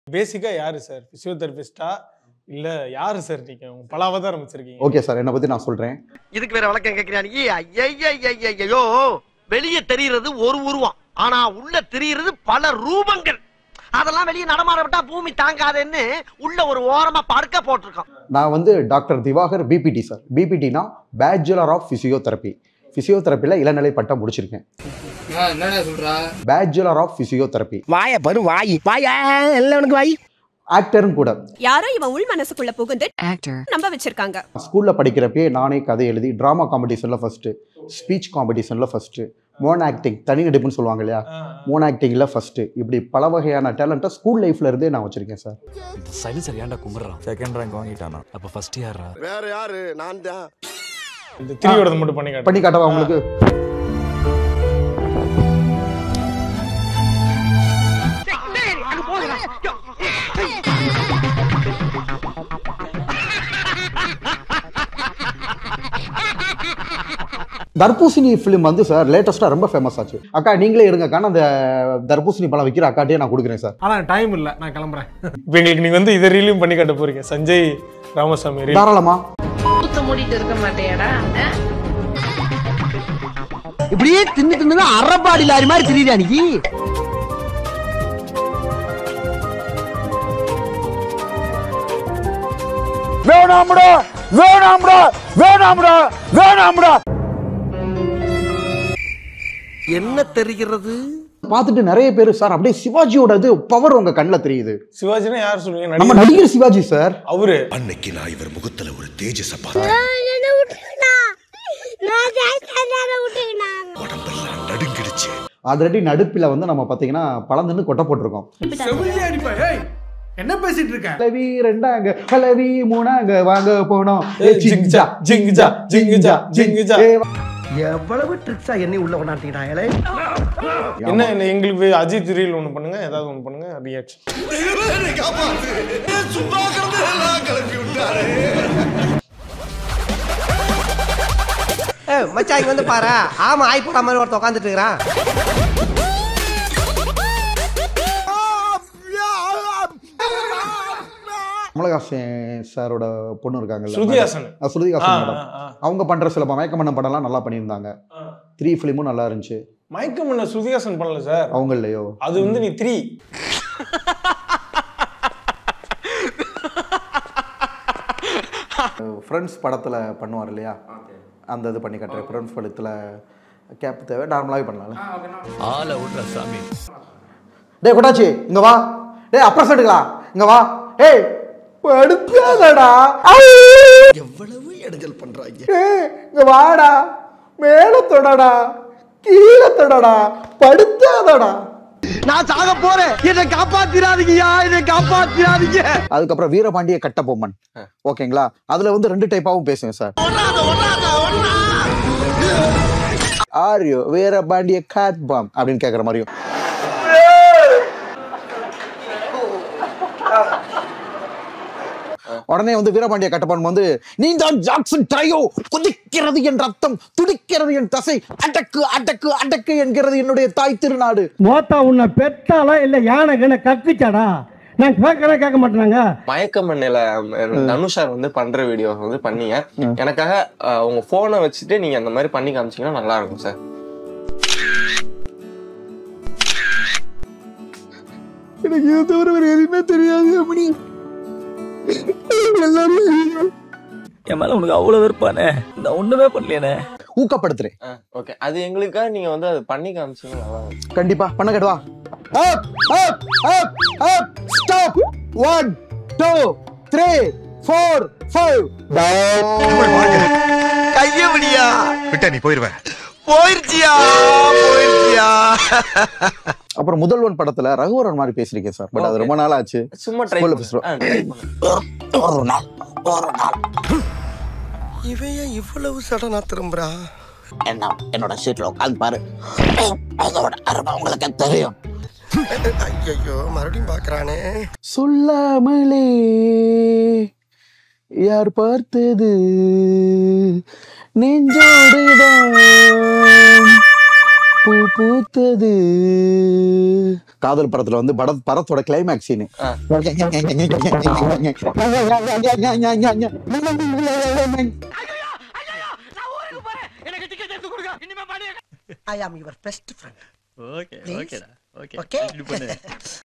பேசிக்கா யாரு சார் பிசியோதெரபிஸ்டா இல்ல யாரு சார் நீங்க உங்க பல அவதாரம் வச்சிருக்கீங்க ஓகே சார் என்னை பற்றி நான் சொல்கிறேன் இதுக்கு வேற வழக்கம் கேக்குறியா ஐயோ வெளியே தெரியுறது ஒரு உருவம் ஆனா உள்ள தெரியுறது பல ரூபங்கள் அதெல்லாம் வெளியே நடமாட விட்டா பூமி தாங்காதுன்னு உள்ள ஒரு ஓரமா படுக்க போட்டிருக்கோம் நான் வந்து டாக்டர் திவாகர் பிபிடி சார் பிபிடினா பேச்சுலர் ஆஃப் ஃபிசியோதெரப்பி ஃபிசியோதெரப்பியில் இளநிலை பட்டம் முடிச்சிருக்கேன் என்னடா சொல்றா பேச்சுலர் ஆஃப் ஃபிசியோதெரப்பி வாய பரு வாய் வாயா எல்லாம் உனக்கு வாய் ஆக்டரும் கூட யாரோ இவன் உள் மனசுக்குள்ள புகுந்து actor, நம்ப வச்சிருக்காங்க ஸ்கூலில் படிக்கிறப்பே நானே கதை எழுதி ட்ராமா காம்படிஷனில் ஃபஸ்ட்டு ஸ்பீச் காம்படிஷனில் ஃபஸ்ட்டு மோன் ஆக்டிங் தனி நடிப்புன்னு சொல்லுவாங்க இல்லையா மோன் ஆக்டிங்கில் ஃபஸ்ட்டு இப்படி பல வகையான டேலண்ட்டை ஸ்கூல் லைஃப்ல இருந்தே நான் வச்சுருக்கேன் சார் சைலன்சர் ஏன்டா கும்பிடுறான் செகண்ட் ரேங்க் வாங்கிட்டானா அப்ப ஃபர்ஸ்ட் இயர்ரா வேற யாரு நான் தான் இந்த திரியோட மட்டும் பண்ணி காட்டுங்க பண்ணி காட்டவா உங்களுக்கு தர்பூசணி ஃபிலிம் வந்து சார் லேட்டஸ்ட்டாக ரொம்ப ஃபேமஸ் ஆச்சு அக்கா நீங்களே எடுங்கக்கா நான் அந்த தர்பூசணி பழம் விற்கிற அக்காட்டே நான் கொடுக்குறேன் சார் ஆனா டைம் இல்ல நான் கிளம்புறேன் இப்போ எங்களுக்கு நீங்க வந்து இதை ரீலியும் பண்ணி காட்ட போறீங்க சஞ்சய் ராமசாமி reel. தாராளமா மூத்த மூடிட்டு இருக்க மாட்டேடா இப்படியே தின்னு தின்னு அறப்பாடி லாரி மாதிரி தெரியுது அன்னைக்கு வேணாம்டா வேணாம்டா வேணாம்டா வேணாம்டா என்ன தெரிகிறது பார்த்துட்டு நிறைய பேர் சார் அப்படியே சிவாஜியோட இது பவர் உங்க கண்ணில் தெரியுது சிவாஜினா யார் சொல்லுவீங்க நம்ம நடிகர் நடிகர் சிவாஜி சார் அவரு அன்னைக்கு நான் இவர் முகத்துல ஒரு தேஜஸ பார்த்தேன் உடம்பெல்லாம் நடுங்கிடுச்சு ஆல்ரெடி நடுப்பில் வந்து நம்ம பார்த்தீங்கன்னா பழந்துன்னு கொட்டை போட்டிருக்கோம் என்ன பேசிட்டு இருக்க கலவி ரெண்டாங்க கலவி மூணாங்க வாங்க போனோம் ஏ ஏய், ஜிங்ஜா, ஜிங்ஜா, ஜிங்ஜா, ஜிங்ஜா. ஏ, எவ்வளவு ட்ரிக்ஸா என்னை உள்ள கொண்டாட்டிட்டாங்களே என்ன என்ன எங்களுக்கு அஜித் ரீல் ஒன்று பண்ணுங்க ஏதாவது ஒன்று பண்ணுங்க ரியாக்ஷன் சும்மா கிடந்து எல்லாம் கிளப்பி விட்டாரு மச்சான் இங்க வந்து பாரு ஆமா ஆய் போட மாதிரி ஒருத்த உட்காந்துட்டு இருக்கிறான் கமலஹாசன் சாரோட பொண்ணு இருக்காங்கல்ல ஸ்ருதிஹாசன் ஆ, ஸ்ருதிஹாசன் ஆ, மேடம் ஆ, ஆ. அவங்க பண்ற சில மயக்கமண்ண படம்லாம் நல்லா பண்ணியிருந்தாங்க த்ரீ ஃபிலிமும் நல்லா இருந்துச்சு மயக்கம் பண்ண ஸ்ருதிஹாசன் பண்ணல சார் அவங்க இல்லையோ அது வந்து நீ த்ரீ ஃப்ரெண்ட்ஸ் படத்துல பண்ணுவார் இல்லையா அந்த இது பண்ணி காட்டுறேன் ஃப்ரெண்ட்ஸ் படத்துல கேப் தேவை நார்மலாகவே பண்ணலாம்ல ஆளை விடுற சாமி டேய் கொட்டாச்சி இங்க வா டேய் அப்புறம் எடுக்கலாம் இங்க வா டேய் படுத்தாதடா எவ்வளவு இடைஞ்சல் பண்றாங்க ஏய், இங்க வாடா மேல தொடடா கீழே தொடடா படுத்தாதடா நான் சாக போறேன் என்னை காப்பாத்திராதீங்கயா என்னை காப்பாத்திராதீங்க அதுக்கப்புறம் வீரபாண்டிய கட்டபொம்மன் ஓகேங்களா அதுல வந்து ரெண்டு டைப்பாவும் பேசுவேன் சார் ஆரியோ வீரபாண்டிய காட் பாம் அப்படின்னு கேக்குற மாதிரியும் உடனே வந்து வீரபாண்டிய கட்டபொம்மன் வந்து நீ தான் ஜாக்சன் ட்ரையோ குதிக்கிறது என் ரத்தம் துடிக்கிறது என் தசை அடக்கு அடக்கு அடக்கு என்கிறது என்னுடைய தாய் திருநாடு மோத்தா உன்னை பெத்தாலா இல்ல யானை கண்ண கக்குச்சாடா நான் கேட்கறேன் கேட்க மாட்டேனாங்க மயக்க மண்ணில தனுஷா வந்து பண்ற வீடியோ வந்து பண்ணீங்க எனக்காக அஹ், உங்க போனை வச்சுட்டு நீங்க அந்த மாதிரி பண்ணி காமிச்சீங்கன்னா நல்லா இருக்கும் சார் எனக்கு இது தவிர வேற எதுவுமே தெரியாது அப்படி என் மேல உனக்கு அவ்வளவு வெறுப்பானே நான் ஒண்ணுமே பண்ணலையானே ஊக்கப்படுத்துறேன் ஓகே அது எங்களுக்காக நீங்க வந்து அதை பண்ணி காமிச்சீங்கன்னா நல்லா இருக்கும் கண்டிப்பா பண்ண கேடுவா up up up up stop one two three four five கையபடியா விட்டா நீ போயிருவேன் போயிருச்சியா போயிருச்சியா அப்புறம் முதல்வன் படத்துல ரகுவரன் மாதிரி பேசிருக்கேன் சார் பட் அது ரொம்ப நாள் ஆச்சு சும்மா ட்ரை School episode. ஒரு நாள் ஒரு நாள் இவன் ஏன் இவ்வளவு சடனா திரும்புறா என்ன என்னோட சீட்ல உட்காந்து பாரு அதோட அருமை உங்களுக்கு தெரியும் ஐயோ மறுபடியும் பாக்குறானே சொல்லாமலே யார் பார்த்தது நெஞ்சோடுதான் பூ பூத்தது காதல் படத்துல வந்து பட படத்தோட climax scene I am your best friend okay ஓகேடா ஓகே ஓகே இப்படி பண்ணு